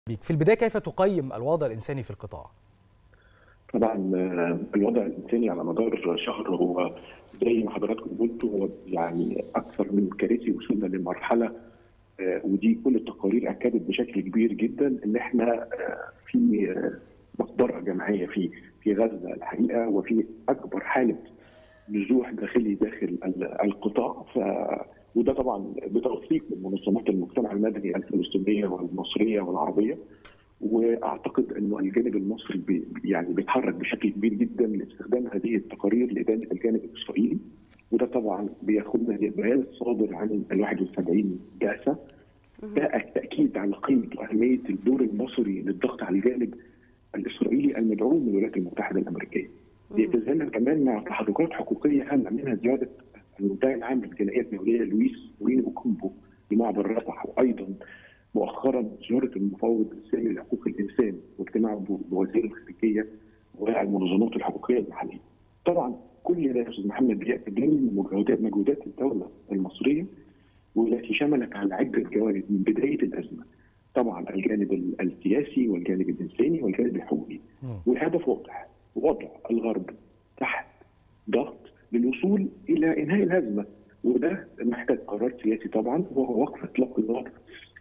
بيك في البدايه كيف تقيم الوضع الانساني في القطاع؟ طبعا الوضع الانساني على مدار شهر هو زي ما حضراتكم قلتوا هو يعني اكثر من كارثي وصلنا لمرحله ودي كل التقارير اكدت بشكل كبير جدا ان احنا في مقبره جماعيه في في غزه الحقيقه وفي اكبر حاله نزوح داخلي داخل القطاع ف وده طبعا بتوثيق من منظمات المجتمع المدني الفلسطينيه والمصريه والعربيه واعتقد انه الجانب المصري بي يعني بيتحرك بشكل كبير جدا لاستخدام هذه التقارير لادانه الجانب الاسرائيلي وده طبعا بياخدنا للبيان الصادر عن ال 71 بعثه ده التاكيد على قيمه واهميه الدور المصري للضغط على الجانب الاسرائيلي المدعوم من الولايات المتحده الامريكيه. بيتزامن كمان مع تحركات حقوقيه هامه منها زياده المدعي العام للجنائيه الدوليه لويس وين اوكومبو لمعبر رفح وايضا مؤخرا زياره المفوض السامي لحقوق الانسان واجتماعه بوزير الخارجيه والمنظمات الحقوقيه المحليه. طبعا كل ده يا استاذ محمد بياتي ضمن مجهودات مجهودات الدوله المصريه والتي شملت على عده جوانب من بدايه الازمه. طبعا الجانب السياسي والجانب الانساني والجانب الحقوقي. والهدف واضح وضع الغرب تحت ضغط للوصول الى انهاء الازمه وده محتاج قرار سياسي طبعا وهو وقف اطلاق النار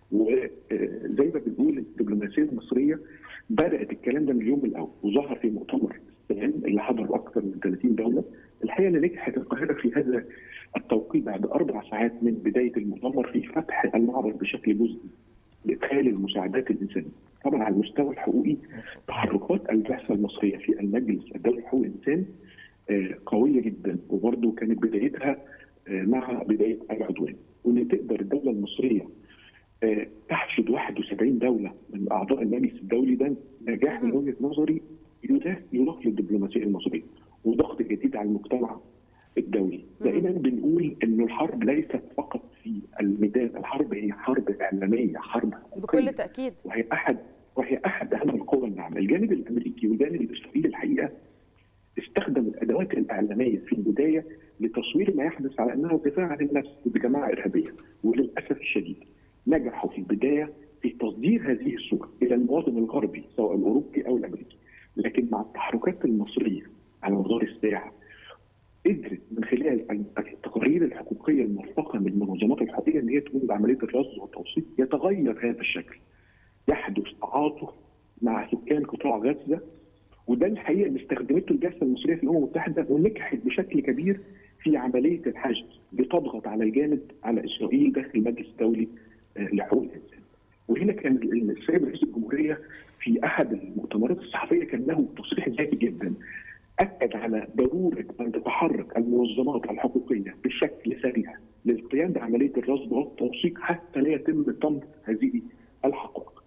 وزي ما بنقول الدبلوماسيه المصريه بدات الكلام ده من اليوم الاول وظهر في مؤتمر السلام اللي حضره اكثر من 30 دوله الحقيقه اللي نجحت القاهره في هذا التوقيت بعد اربع ساعات من بدايه المؤتمر في فتح المعبر بشكل جزئي لادخال المساعدات الانسانيه. طبعا على المستوى الحقوقي تحركات البعثه المصريه في المجلس الدولي لحقوق الانسان قويه جدا وبرضه كانت بدايتها مع بدايه العدوان وان تقدر الدوله المصريه تحشد 71 دوله من اعضاء المجلس الدولي ده نجاح من وجهه نظري يضاف للدبلوماسيه المصريه وضغط جديد على المجتمع الدولي دائما بنقول انه الحرب ليست فقط في الميدان الحرب هي حرب اعلاميه حرب بكل تاكيد وهي احد وهي احد اهم القوى الناعمه الجانب الامريكي والجانب الاسرائيلي الحقيقه استخدم الادوات الاعلاميه في البدايه لتصوير ما يحدث على انها دفاع عن النفس ضد جماعه ارهابيه وللاسف الشديد نجحوا في البدايه في تصدير هذه الصوره الى المواطن الغربي سواء الاوروبي او الامريكي لكن مع التحركات المصريه على مدار الساعه قدرت من خلال التقارير الحقوقيه المرفقه من المنظمات الحقوقيه ان هي تقوم بعمليه الرصد والتوثيق يتغير هذا الشكل يحدث تعاطف مع سكان قطاع غزه وده الحقيقه اللي استخدمته البعثه المصريه في الامم المتحده ونجحت بشكل كبير في عمليه الحشد بتضغط على الجانب على اسرائيل داخل المجلس الدولي لحقوق الانسان. وهنا كان السيد رئيس الجمهوريه في احد المؤتمرات الصحفيه كان له تصريح ذكي جدا اكد على ضروره ان تتحرك المنظمات الحقوقيه بشكل سريع للقيام بعمليه الرصد والتوثيق حتى لا يتم طمس هذه الحقائق.